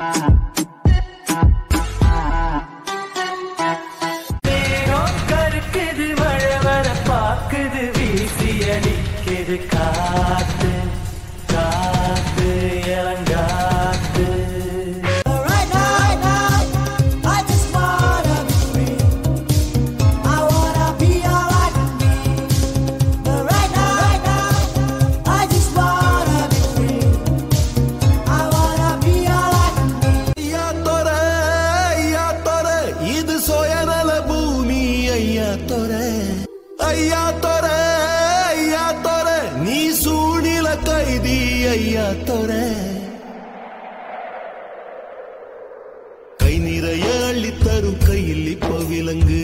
மேகம் கருக்குது மழை வர பாக்குது வீசி அடிக்குது காத்து காத்து இளங்காத்து Right now, right now, I just wanna be free. I wanna be alright with me. But right now, right now, I just wanna be free. I wanna be alright with me. ஐயா தொர ஐயா தொர இது சுயநல பூமி ஐயா தொர ஐயா தொர ஐயா தொர நீ சூழ்நில கைதி ஐயா தொர கை நிறைய அள்ளி தரும் கையில் இப்ப விலங்கு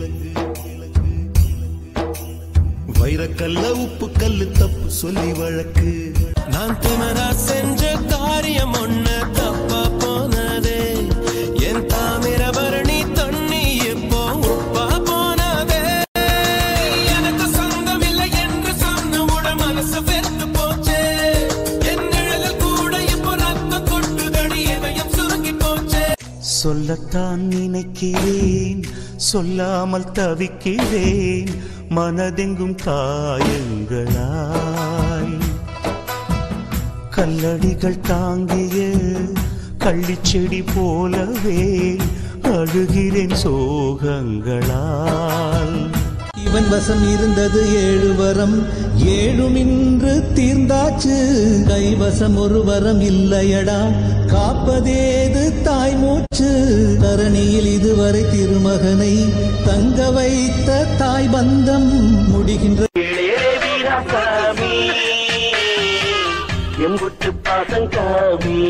வைரக்கல்ல உப்பு கல்லு தப்பு சொல்லி வழக்கு நான் திமரா செஞ்ச காரியம் ஒண்ணு தப்பா போனதே என் தாமிரபரணி தண்ணி எப்போ உப்பா போனதே எனக்கு சொந்தம் இல்லை என்று சொன்ன உட மனசு வெத்து போச்சே என் நிழல் கூட இப்போ ரத்தம் கொட்டுதடி இதயம் சுருங்கி போச்சே சொல்லத்தான் நினைக்கிறேன் சொல்லாமல் தவிக்கிறேன் மனதெங்கும் காயங்களாய் கல்லடிகள் தாங்கிய கள்ளிச்செடி போலவே அழுகிறேன் சோகங்களால் இவன் வசம் இருந்தது ஏழு வரம் ஏழும் இன்று தீர்ந்தாச்சு கைவசம் ஒரு வரம் இல்லையடா காப்பதேது தாய் மூச்சு தரணியில் இதுவரை திருமகனை தங்க வைத்த தாய் பந்தம் முடிகின்ற இளையரே வீராசாமி எம்புட்டு பாசம் காமி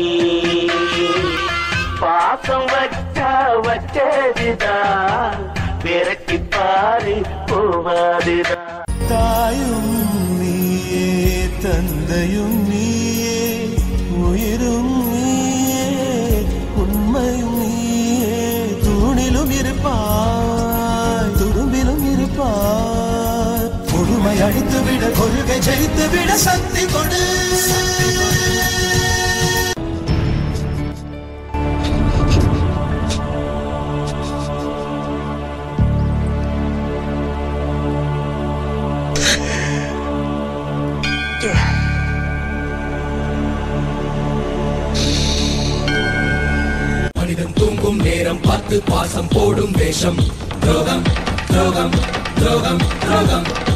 பாசம் வச்சா வச்சதுதான் விரட்டி பாரு போவாதுதான் தாயும் நீயே தந்தையும் நீயே உயிரும் நீயே உண்மையும் நீயே தூணிலும் இருப்பாய் துரும்பிலும் இருப்பாய் பொறுமை அழித்து விட கொள்கை ஜெயித்து விட சக்தி கொடு மனிதன் தூங்கும் நேரம் பார்த்து பாசம் போடும் வேஷம் துரோகம் துரோகம் துரோகம் துரோகம்